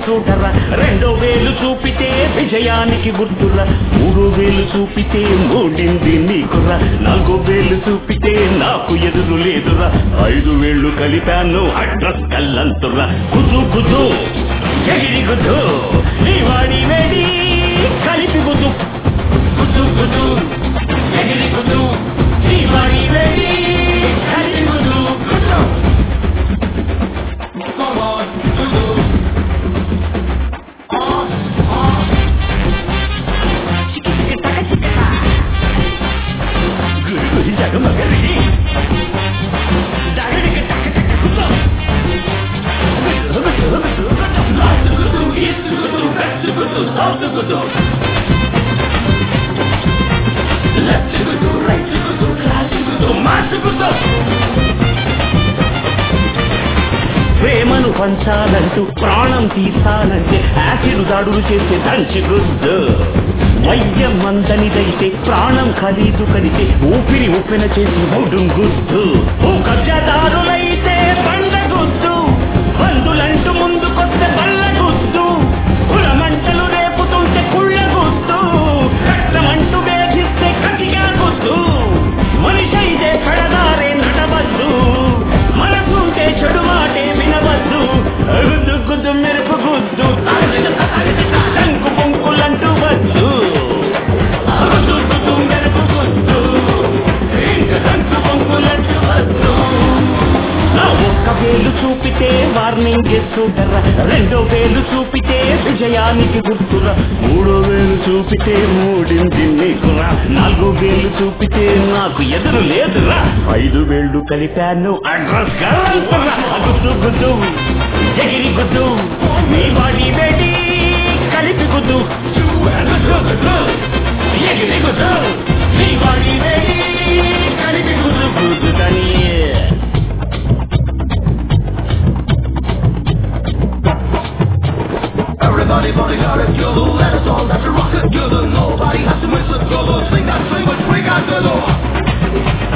చూడరా రెండో వేలు చూపితే విజయానికి గుర్తురా మూడో వేలు చూపితే మూడింది నీకురా నాలుగో వేలు చూపితే నాకు ఎదురు లేదురా ఐదు వేళ్ళు కలిపాను అడ్రస్ కల్లంతురా కుదు కుదు ఎగిరి కుదు నీ వాడి వేడి కలిపి కుదు కుదు కుదు ఎగిరి కుదు నీ వాడి వేడి కలిపి కుదు కుదు గురి గురి జగమగరి దగడికి టక టక కుదు ప్రేమను పంచాలంటూ ప్రాణం తీసాలంటే యాసిడ్ దాడులు చేసే దంచి గుద్దు వైద్యం మందనిదైతే ప్రాణం ఖరీదు కడితే ఊపిరి ఉప్పెన చేసి మూడు గుద్దు ఓ కబ్జాదారులైతే బండ గుద్దు బంధులంటూ ముందుకొస్తే బల్ల గుద్దు కులమంటలు రేపుతుంటే కుళ్ళ గుద్దు రక్తమంటూ వేధిస్తే కటిగా గుద్దు మనిషి అయితే కడదారే నడవద్దు మనసుంటే చెడు మాటే వినవద్దు గుద్దు గుద్దు మెరుపు గుద్దు శంకు పొంకులంటూ వద్దు గుద్దు గుద్దు మెరుపు గుద్దు ఇంక శంకు పొంకులంటూ వద్దు నా ఒక్క వేలు చూపితే వార్నింగ్ చూడరా రెండో వేలు చూపితే విజయానికి గుర్తురా మూడో వేలు చూపితే మూడింది నీకురా నాలుగో వేలు చూపితే నాకు ఎదురు లేదురా ఐదు వేళ్ళు కలిపాను అడ్రస్ గల్లంతురా గుద్దు గుద్దు ఎగిరి గుద్దు నీ బాడీ వేడి కలిపి గుద్దు గుద్దు గుద్దు ఎగిరి గుద్దు నీ బాడీ వేడి కలిపి గుద్దు గుద్దు కానీ Everybody body got it, you let us all that's a rocket, you the nobody has to miss a go Sing that swing which we got to do.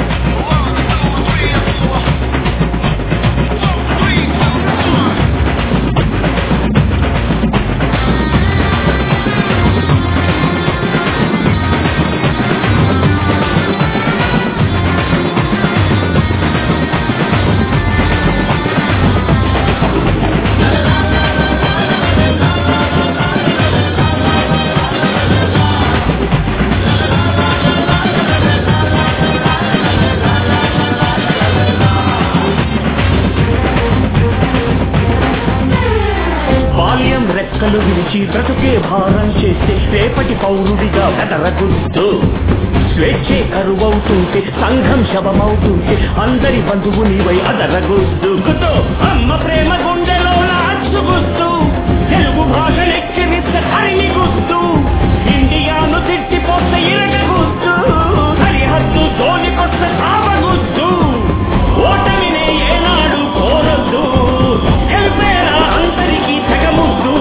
బాల్యం రెక్కలు విరిచి బ్రతుకే భారం చేస్తే రేపటి పౌరుడిగా వెదరగుద్దు స్వేచ్ఛే కరువవుతుంటే సంఘం శవమవుతుంటే అందరి బంధువు నీవై అదరగుద్దు గుద్దు అమ్మ ప్రేమ గుండెలో నాచుగుద్దు తెలుగు భాష లెక్కిరిస్తే హరిని గుద్దు ఇండియాను తిట్టిపోతే ఇరగగుద్దు సరిహద్దు జోలికొస్తే సావగుద్దు ఓటమినే ఏనాడు కోరొద్దు గెలిపేరా అందరికీ తెగముద్దు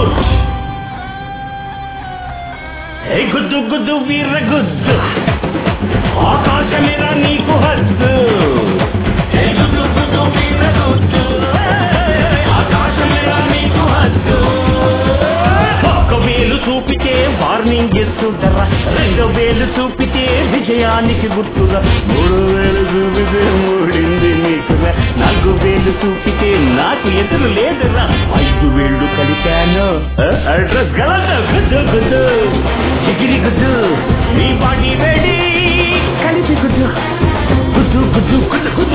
ఏ గుద్దు గుద్దు వీర గుద్దు ఆకాశమేరా నీకు హద్దు ఏ గుద్దు గుద్దు వీర గుద్దు ఆకాశమేరా నీకు హద్దు ఒక్క వేలు చూపితే వార్నింగ్ ఇస్తుంటారా రెండో వేలు చూపితే విజయానికి గుర్తుగా మూడు వేలు చూపితే మూడింది నీకురా నాలుగు వేలు చూపితే నాకు ఎదురు లేదురా ఐదు వేళ్ళు కలిపాను ఆ, అడ్రస్ గలదు గుద్దు గుద్దు ఎగిరి గుద్దు నీ బాడీ వేడి కలిపి గుద్దు గుద్దు గుద్దు గుద్దు గుద్దు